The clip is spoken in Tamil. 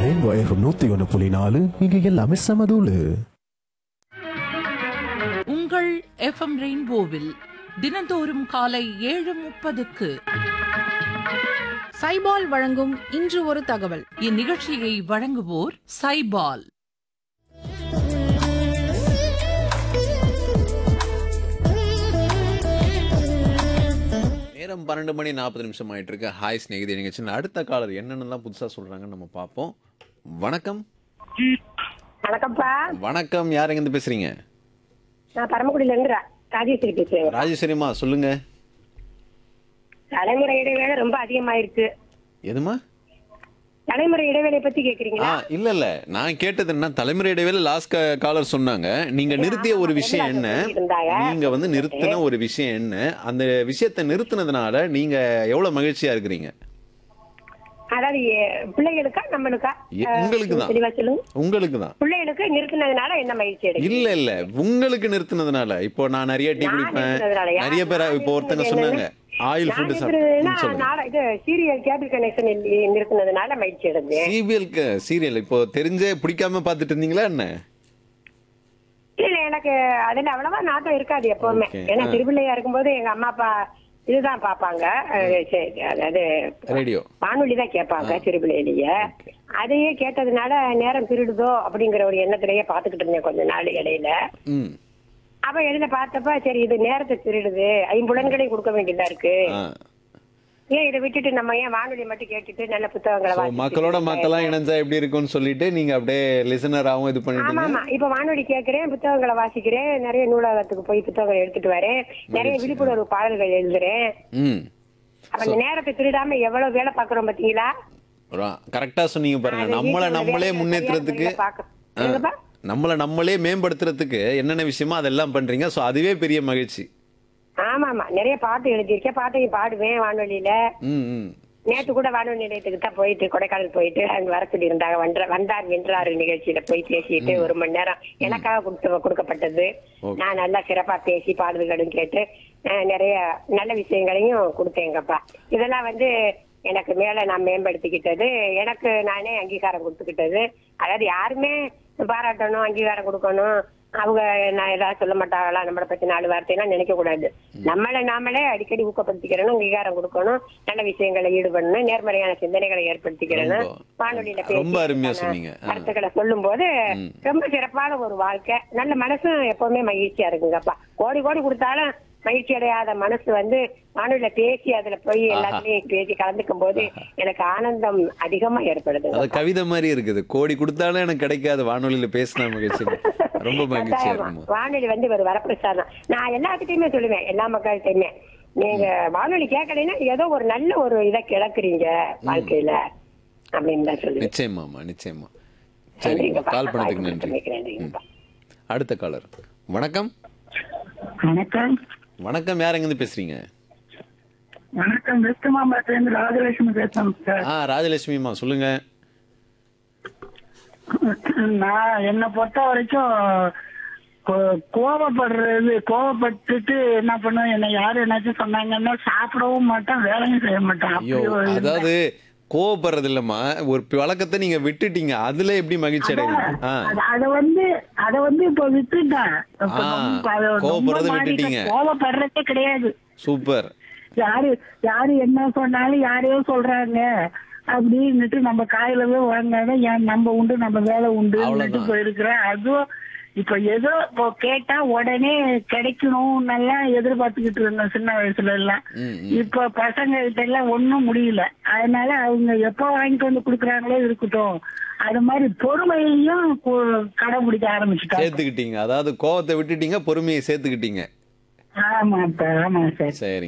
ரெயின்போ எஃப்எம் நூத்தி ஒன்று புள்ளி நாலு இங்க எல்லாமே சமதூளு உங்கள் எஃப்எம் ரெயின்போவில் தினந்தோறும் காலை ஏழு முப்பதுக்கு சைபால் வழங்கும் இன்று ஒரு தகவல் இந்நிகழ்ச்சியை வழங்குவோர் சைபால் நேரம் பன்னெண்டு மணி நாற்பது நிமிஷம் ஆயிட்டு இருக்கு ஹாய் ஸ்நேகிதி நிகழ்ச்சியில் அடுத்த காலர் என்னென்னலாம் புதுசாக சொல்றாங்கன்னு நம்ம பார்ப்போம் வணக்கம் வணக்கம்ப்பா வணக்கம் யார் எங்கேருந்து பேசுறீங்க நான் பரமக்குடியில இருந்து ரா- ராஜேஸ்வரி பேசுறேன் ராஜேஸ்வரிமா சொல்லுங்க தலைமுறை இடைவேளை ரொம்ப அதிகமாயிருக்கு எதுமா தலைமுறை இடைவேளை பத்தி ஆ கேக்குறீங்களா இல்ல இல்ல நான் கேட்டது என்ன தலைமுறை இடைவேளை லாஸ்ட் காலர் சொன்னாங்க நீங்க நிறுத்திய ஒரு விஷயம் என்ன இருந்தாங்க. நீங்க வந்து நிறுத்தின ஒரு விஷயம் என்ன அந்த விஷயத்தை நிறுத்தினதுனால நீங்க எவ்வளவு மகிழ்ச்சியா இருக்கிறீங்க அதாவது எ- பிள்ளைகளுக்கா நம்மளுக்கா எ- உங்களுக்கு தான். தெளிவா சொல்லுங்க உங்களுக்கு தான் பிள்ளைகளுக்கு நிறுத்தினதுனால என்ன மகிழ்ச்சி அடையும் இல்ல இல்ல உங்களுக்கு நிறுத்தினதுனால இப்போ நான் நிறைய டீ நான் குடிப்பேன் நிறுத்தினதுனாலயா? நிறைய பேர் நான் இப்போ ஒருத்தங்க நிறுத்தினது சொன்னாங்க ஆயில் ஃபுட் நான் சொல்லுங்க நாள இது சீரியல் கேபிள் கனெக்ஷன் நிறுத்தினதுனால மகிழ்ச்சி அடைஞ்சேன் சிபிஎல்க்கு சீரியல் இப்போ தெரிஞ்சே பிடிக்காம பார்த்துட்டு இருந்தீங்களா என்ன இல்ல எனக்கு அதுல அவ்வளவா நாட்டம் இருக்காது எப்பவுமே Okay. ஏன்னா ஆ. திருப்பிள்ளையா இருக்கும்போது எங்க அம்மா அப்பா இதுதான் பாப்பாங்க அஹ் சரி, அதாவது ரேடியோ வானொலி தான் கேட்பாங்க திருப்பிள்ளையிலேயே அதையே கேட்டதுனால நேரம் திருடுதோ அப்படிங்கிற ஒரு எண்ணத்திலேயே பாத்துக்கிட்டு இருந்தேன் கொஞ்ச நாள் இடையில ம் அப்ப இடையில பார்த்தப்ப சரி இது நேரத்தை திருடுது ஐம்புலன்களையும் கொடுக்க வேண்டியதா இருக்கு ஆ ஏன் இதை விட்டுட்டு நம்ம ஏன் வானொலி மட்டும் கேட்டுட்டு நல்ல புத்தகங்களை So, வாசிச்சுட்டு மக்களோட மக்களா இணைஞ்சா எப்படி இருக்கும்னு சொல்லிட்டு நீங்க அப்படியே லிசனராகவும் இது ஆமா பண்ணிட்டீங்க ஆமா இப்ப வானொலி கேட்கிறேன் புத்தகங்களை வாசிக்கிறேன் நிறைய நூலகத்துக்கு போய் புத்தகங்களை எடுத்துட்டு வரேன் நிறைய விழிப்புணர்வு பாடல்கள் எழுதுறேன் ம் அப்ப அந்த நேரத்தை திருடாம எவ்வளவு வேலை பாக்குறோம் பாத்தீங்களா கரெக்டா சொன்னீங்க பாருங்க அது நம்மளை வீட்டுல நம்மளே வேலையை முன்னேற்றத்துக்கு சரியா பார்க்க- என்னப்பா? நம்மளை நம்மளே மேம்படுத்துறதுக்கு என்னென்ன விஷயமோ அதெல்லாம் பண்றீங்க சோ அதுவே பெரிய மகிழ்ச்சி ஆமா ஆமா நிறைய பாட்டு எழுதியிருக்கேன் பாட்டையும் பாடுவேன் வானொலியில ம் ம் நேத்து கூட வானொலி நிலையத்துக்கு தான் போயிட்டு கொடைக்கானல் போயிட்டு அங்க வர சொல்லி இருந்தாங்க வந்த வந்தார் வென்றாரு நிகழ்ச்சியில போய் பேசிட்டு ஒரு மணி நேரம் எனக்காக கொடுத்து கொடுக்கப்பட்டது Okay. நான் நல்லா சிறப்பா பேசி பாடல்களும் கேட்டு அஹ், நிறைய நல்ல விஷயங்களையும் கொடுத்தேங்கப்பா இதெல்லாம் வந்து எனக்கு மேல நான் மேம்படுத்திக்கிட்டது எனக்கு நானே அங்கீகாரம் கொடுத்துக்கிட்டது அதாவது யாருமே பாராட்டணும் அங்கீகாரம் கொடுக்கணும் அவங்க நான் ஏதாவது சொல்ல மாட்டாங்களா நம்மளை பத்தி நாலு வார்த்தையெல்லாம் நினைக்க கூடாது நம்மளை நாமளே அடிக்கடி ஊக்கப்படுத்திக்கிறணும் அங்கீகாரம் கொடுக்கணும் நல்ல விஷயங்களை ஈடுபடணும் நேர்மறையான சிந்தனைகளை ஏற்படுத்திக்கிறணும் ரொம்ப- வானொலியில பேசி ரொம்ப அருமையா அதுக்கான சொன்னீங்க. ஆ. கருத்துக்களை சொல்லும் போது ரொம்ப சிறப்பான ஒரு வாழ்க்கை நல்ல மனசும் எப்பவுமே மகிழ்ச்சியா இருக்குங்கப்பா கோடி கோடி கொடுத்தாலும் மகிழ்ச்சி அடையாத மனசு வந்து வானொலியில பேசி அதுல போய் எல்லாத்துலயும் பேசி கலந்துக்கும் போது எனக்கு ஆனந்தம் அதிகமா ஏற்படுது அது கவிதை மாதிரி இருக்குது கோடி கொடுத்தாலும் எனக்கு கிடைக்காது வானொலியில பேசின மகிழ்ச்சி ரொம்ப மகிழ்ச்சியா இருக்கும் வானொலி வந்து ஒரு வரப்பிரசாதம் நான் எல்லாத்துட்டையுமே சொல்லுவேன் எல்லா மக்கள்கிட்டயுமே நீங்க வானொலி கேட்கலைன்னா ஏதோ ஒரு நல்ல ஒரு இதை கிளக்குறீங்க வாழ்க்கையில அப்படின்னு தான் சொல்லுவேன் நிச்சயமாமா நிச்சயமா சரிங்க நன்றிங்கப்பா. கால் பண்ணதுக்கு வாய்ப்பு நன்றி கொடுத்தமைக்கு நன்றிங்கப்பா. அடுத்த காலர் வணக்கம் வணக்கம் வணக்கம் யார் எங்கேருந்து பேசுறீங்க வணக்கம் வெஸ்ட் மாம்பலத்திலிருந்து ராஜலட்சுமி பேசுறேன் சார் ஆ ராஜலட்சுமிமா சொல்லுங்க நான் என்னை பொறுத்த வரைக்கும் கோ- கோவப்படுறது கோவப்பட்டுட்டு என்ன பண்ணுவேன் என்னை யாரு என்னாச்சும் சொன்னாங்கன்னா சாப்பிடவும் மாட்டேன் வேலையும் செய்ய மாட்டேன் ஐயோ அப்படி ஒரு அதாவது கோவப்படுறது இல்லம்மா ஒரு பழக்கத்தை நீங்க விட்டுட்டீங்க அதுல எப்படி மகிழ்ச்சி அடைவீங்க ஆ அது- அத வந்து அத வந்து இப்ப விட்டுட்டேன் இப்ப ஆ, ரொம்ப- அது ரொம்ப கோவப்படுறதை மாறிட்டேன். விட்டுட்டீங்க. கோவப்படுறதே கிடையாது சூப்பர் யாரு யாரு என்ன சொன்னாலும் யாரையோ சொல்றாங்க அப்படின்னுட்டு நம்ம காயிலவே வாங்காத ஏன் நம்ம உண்டு நம்ம வேலை உண்டு அவ்வளவுதான். போயிருக்கிறேன் அதுவும் இப்ப ஏதோ இப்போ கேட்டா உடனே கிடைக்கணும் நல்லா எதிர்பார்த்துக்கிட்டு இருந்தோம் சின்ன வயசுல எல்லாம் ம், ம். இப்ப பசங்க கிட்ட எல்லாம் ஒண்ணும் முடியல அதனால அவங்க எப்ப வாங்கிட்டு வந்து குடுக்குறாங்களோ இருக்கட்டும் அது மாதிரி பொறுமையையும் கு- கடைபிடிக்க ஆரம்பிச்சுட்டாங்க சேர்த்துக்கிட்டீங்க அதாவது கோவத்தை விட்டுட்டீங்க பொறுமையை சேர்த்துக்கிட்டீங்க ஆமா இப்ப ஆமா சார் சரி